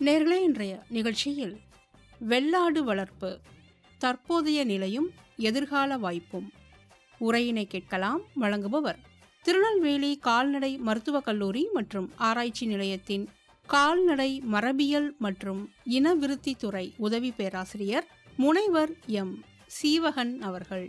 நேர்களே இன்றைய நிகழ்ச்சியில் வெள்ளாடு வளர்ப்பு தற்போதைய நிலையும் எதிர்கால வாய்ப்பும் உரையினை கேட்கலாம் வழங்குபவர் திருநெல்வேலி கால்நடை மருத்துவக் கல்லூரி மற்றும் ஆராய்ச்சி நிலையத்தின் கால்நடை மரபியல் மற்றும் இனவிருத்தி துறை உதவி பேராசிரியர் முனைவர் எம் சீவகன் அவர்கள்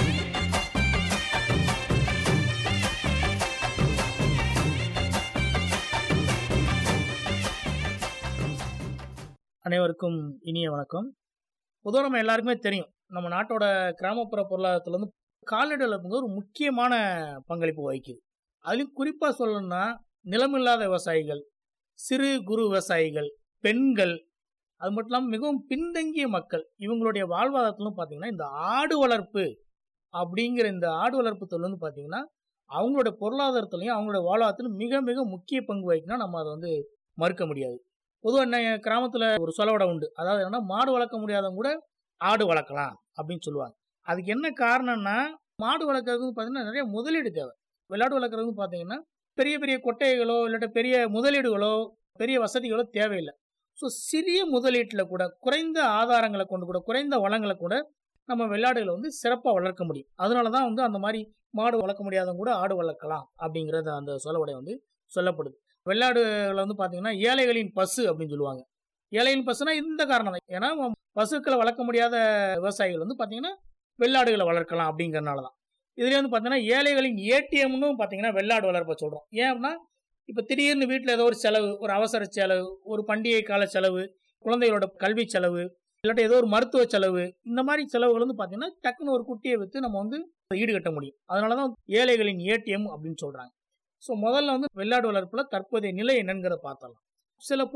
அனைவருக்கும் இனிய வணக்கம் பொதுவாக நம்ம எல்லாருக்குமே தெரியும் நம்ம நாட்டோட கிராமப்புற பொருளாதாரத்தில் வந்து கால்நடை வளர்ப்புங்க ஒரு முக்கியமான பங்களிப்பு வகிக்குது அதுலேயும் குறிப்பாக சொல்லணும்னா நிலமில்லாத விவசாயிகள் சிறு குறு விவசாயிகள் பெண்கள் அது மட்டும் இல்லாமல் மிகவும் பின்தங்கிய மக்கள் இவங்களுடைய வாழ்வாதாரத்திலும் பார்த்தீங்கன்னா இந்த ஆடு வளர்ப்பு அப்படிங்கிற இந்த ஆடு வளர்ப்பு தொழில் வந்து பார்த்தீங்கன்னா அவங்களோட பொருளாதாரத்துலையும் அவங்களோட வாழ்வாதாரத்திலும் மிக மிக முக்கிய பங்கு வகிக்குன்னா நம்ம அதை வந்து மறுக்க முடியாது பொதுவாக என்ன கிராமத்தில் ஒரு சொலவடை உண்டு அதாவது என்னன்னா மாடு வளர்க்க முடியாதவங்க கூட ஆடு வளர்க்கலாம் அப்படின்னு சொல்லுவாங்க அதுக்கு என்ன காரணம்னா மாடு வளர்க்குறதுக்கு பார்த்தீங்கன்னா நிறைய முதலீடு தேவை விளையாடு வளர்க்குறதுக்கு பார்த்தீங்கன்னா பெரிய பெரிய கொட்டைகளோ இல்லாட்ட பெரிய முதலீடுகளோ பெரிய வசதிகளோ தேவையில்லை ஸோ சிறிய முதலீட்டில் கூட குறைந்த ஆதாரங்களை கொண்டு கூட குறைந்த வளங்களை கூட நம்ம வெள்ளாடுகளை வந்து சிறப்பாக வளர்க்க முடியும் அதனால தான் வந்து அந்த மாதிரி மாடு வளர்க்க முடியாதவங்க கூட ஆடு வளர்க்கலாம் அப்படிங்கிறது அந்த சொலவடை வந்து சொல்லப்படுது வெள்ளாடுகளை வந்து பார்த்தீங்கன்னா ஏழைகளின் பசு அப்படின்னு சொல்லுவாங்க ஏழைகளின் பசுனா இந்த காரணம் தான் ஏன்னா பசுக்களை வளர்க்க முடியாத விவசாயிகள் வந்து பார்த்தீங்கன்னா வெள்ளாடுகளை வளர்க்கலாம் அப்படிங்கிறனால தான் இதுலேயே வந்து பார்த்தீங்கன்னா ஏழைகளின் ஏடிஎம்னு பார்த்தீங்கன்னா வெள்ளாடு வளர்ப்ப சொல்கிறோம் ஏன் அப்படின்னா இப்போ திடீர்னு வீட்டில் ஏதோ ஒரு செலவு ஒரு அவசர செலவு ஒரு பண்டிகை கால செலவு குழந்தைகளோட கல்வி செலவு இல்லாட்டி ஏதோ ஒரு மருத்துவ செலவு இந்த மாதிரி செலவுகள் வந்து பார்த்தீங்கன்னா டக்குன்னு ஒரு குட்டியை விற்று நம்ம வந்து ஈடுகட்ட முடியும் அதனால தான் ஏழைகளின் ஏடிஎம் அப்படின்னு சொல்கிறாங்க ஸோ முதல்ல வந்து வெள்ளாடு வளர்ப்பில் தற்போதைய நிலை என்னங்கிறத பார்த்தலாம் சில